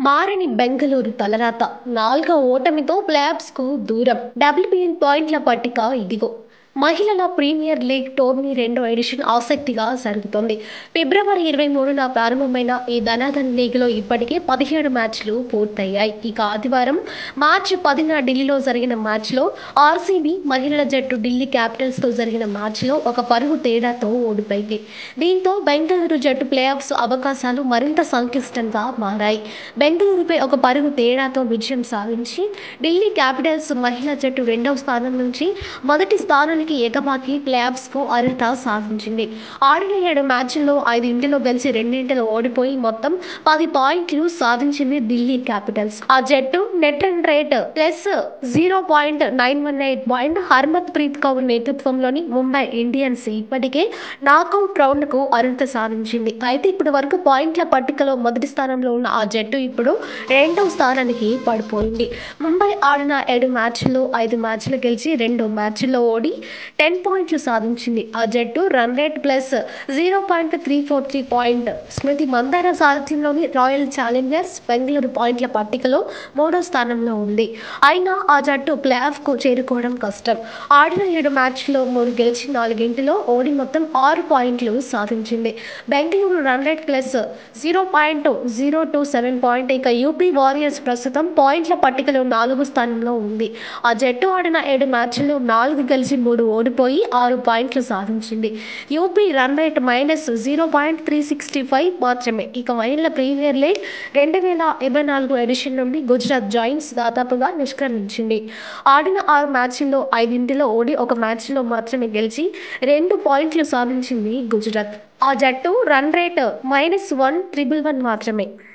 మారని బెంగళూరు తలరాత నాలుగో ఓటమితో ప్లేఆఫ్స్కు దూరం డబ్ల్యూబీఎన్ పాయింట్ల పట్టిక ఇదిగో మహిళల ప్రీమియర్ లీగ్ టోర్నీ రెండో ఎడిషన్ ఆసక్తిగా జరుగుతోంది ఫిబ్రవరి ఇరవై మూడున ప్రారంభమైన ఈ ధనాధన్ లీగ్లో ఇప్పటికే పదిహేడు మ్యాచ్లు పూర్తయ్యాయి ఇక ఆదివారం మార్చి పదిన ఢిల్లీలో జరిగిన మ్యాచ్లో ఆర్సీబీ మహిళల జట్టు ఢిల్లీ క్యాపిటల్స్తో జరిగిన మ్యాచ్లో ఒక పరుగు తేడాతో ఓడిపోయింది దీంతో బెంగళూరు జట్టు ప్లేఆఫ్స్ అవకాశాలు మరింత సంక్లిష్టంగా మారాయి బెంగళూరుపై ఒక పరుగు తేడాతో విజయం సాధించి ఢిల్లీ క్యాపిటల్స్ మహిళా జట్టు రెండవ స్థానం నుంచి మొదటి స్థానానికి ఎగబాకి ప్లేఆఫ్స్కు అర్హత సాధించింది ఆడిన ఏడు మ్యాచ్ల్లో ఐదు ఇంటిలో గెలిచి రెండింటిలో ఓడిపోయి మొత్తం పది పాయింట్లు సాధించింది ఢిల్లీ క్యాపిటల్స్ ఆ జట్టు net run rate plus zero point nine one eight point Harmanpreet Kaur నేతృత్వంలోని ముంబై ఇండియన్స్ ఇప్పటికే నాకౌట్ రౌండ్కు అర్హత సాధించింది అయితే ఇప్పటి వరకు పాయింట్ల పట్టికలో మొదటి స్థానంలో ఉన్న ఆ జట్టు ఇప్పుడు రెండవ స్థానానికి పడిపోయింది ముంబై ఆడిన ఏడు మ్యాచ్ల్లో ఐదు మ్యాచ్లు గెలిచి రెండు మ్యాచ్ల్లో ఓడి టెన్ పాయింట్లు సాధించింది ఆ జట్టు run rate plus zero point three four three point Smriti Mandhana సారథ్యంలోని రాయల్ ఛాలెంజర్స్ బెంగళూరు పాయింట్ల పట్టికలో మూడో స్థానంలో ఉంది అయినా ఆ జట్టు ప్లే ఆఫ్కు చేరుకోవడం కష్టం ఆడిన ఏడు మ్యాచ్లో మూడు గెలిచి నాలుగింటిలో ఓడి మొత్తం ఆరు పాయింట్లు సాధించింది Bengaluru run rate plus zero point zero two seven point ఇక యూపీ వారియర్స్ ప్రస్తుతం పాయింట్ల పట్టికలో నాలుగు స్థానంలో ఉంది ఆ జట్టు ఆడిన ఏడు మ్యాచ్ల్లో నాలుగు గెలిచి మూడు ఓడిపోయి ఆరు పాయింట్లు సాధించింది UP run rate minus zero point three sixty five మాత్రమే ఇక మహిళల ప్రీమియర్ లీగ్ రెండు వేల ఇరవై నాలుగు ఎడిషన్ నుండి గుజరాత్ జాయింట్స్ దాదాపుగా నిష్క్రమించింది ఆడిన ఆరు మ్యాచ్ల్లో ఐదింటిలో ఓడి ఒక మ్యాచ్లో మాత్రమే గెలిచి రెండు పాయింట్లు సాధించింది గుజరాత్ ఆ జట్టు run rate minus one triple one మాత్రమే